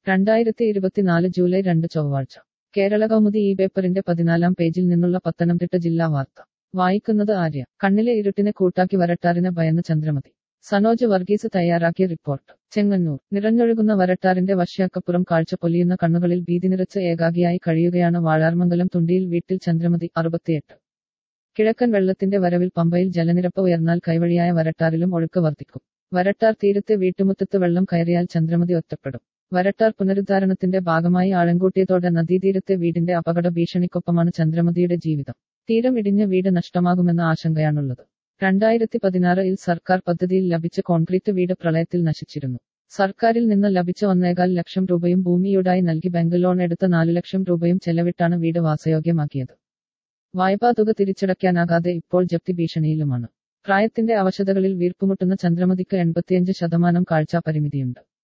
രണ്ടായിരത്തി ഇരുപത്തിനാല് ജൂലൈ രണ്ട് ചൊവ്വാഴ്ച കേരള കൗമുദി ഈ പേപ്പറിന്റെ പതിനാലാം പേജിൽ നിന്നുള്ള പത്തനംതിട്ട ജില്ലാ വാർത്ത വായിക്കുന്നത് ആര്യ കണ്ണിലെ ഇരുട്ടിനെ കൂട്ടാക്കി വരട്ടാറിനെ ഭയന്ന് ചന്ദ്രമതി സനോജ് വർഗീസ് തയ്യാറാക്കിയ റിപ്പോർട്ട് ചെങ്ങന്നൂർ നിറഞ്ഞൊഴുകുന്ന വരട്ടാറിന്റെ വശ്യാക്കപ്പുറം കാഴ്ച പൊലിയുന്ന കണ്ണുകളിൽ ഭീതി നിറച്ച് ഏകാഗിയായി കഴിയുകയാണ് വാഴാർമംഗലം തുണ്ടിയിൽ വീട്ടിൽ ചന്ദ്രമതി അറുപത്തിയെട്ട് കിഴക്കൻ വെള്ളത്തിന്റെ വരവിൽ പമ്പയിൽ ജലനിരപ്പ് ഉയർന്നാൽ കൈവഴിയായ വരട്ടാറിലും ഒഴുക്ക് വർദ്ധിക്കും വരട്ടാർ തീരത്തെ വീട്ടുമുറ്റത്ത് വെള്ളം കയറിയാൽ ചന്ദ്രമതി ഒറ്റപ്പെടും വരട്ടാർ പുനരുദ്ധാരണത്തിന്റെ ഭാഗമായി ആഴങ്കൂട്ടിയതോടെ നദീതീരത്തെ വീടിന്റെ അപകട ഭീഷണിക്കൊപ്പമാണ് ചന്ദ്രമതിയുടെ ജീവിതം തീരം ഇടിഞ്ഞ വീട് നഷ്ടമാകുമെന്ന ആശങ്കയാണുള്ളത് രണ്ടായിരത്തി പതിനാറിൽ സർക്കാർ പദ്ധതിയിൽ ലഭിച്ച കോൺക്രീറ്റ് വീട് പ്രളയത്തിൽ നശിച്ചിരുന്നു സർക്കാരിൽ നിന്ന് ലഭിച്ച ഒന്നേകാൽ ലക്ഷം രൂപയും ഭൂമിയോടായി നൽകി ബാങ്ക് ലോൺ എടുത്ത നാല് ലക്ഷം രൂപയും ചെലവിട്ടാണ് വീട് വാസയോഗ്യമാക്കിയത് വായ്പാ തുക തിരിച്ചടയ്ക്കാനാകാതെ ഇപ്പോൾ ജപ്തി ഭീഷണിയിലുമാണ് പ്രായത്തിന്റെ അവശതകളിൽ വീർപ്പുമുട്ടുന്ന ചന്ദ്രമതിക്ക് എൺപത്തിയഞ്ച് ശതമാനം കാഴ്ചാ പരിമിതിയുണ്ട്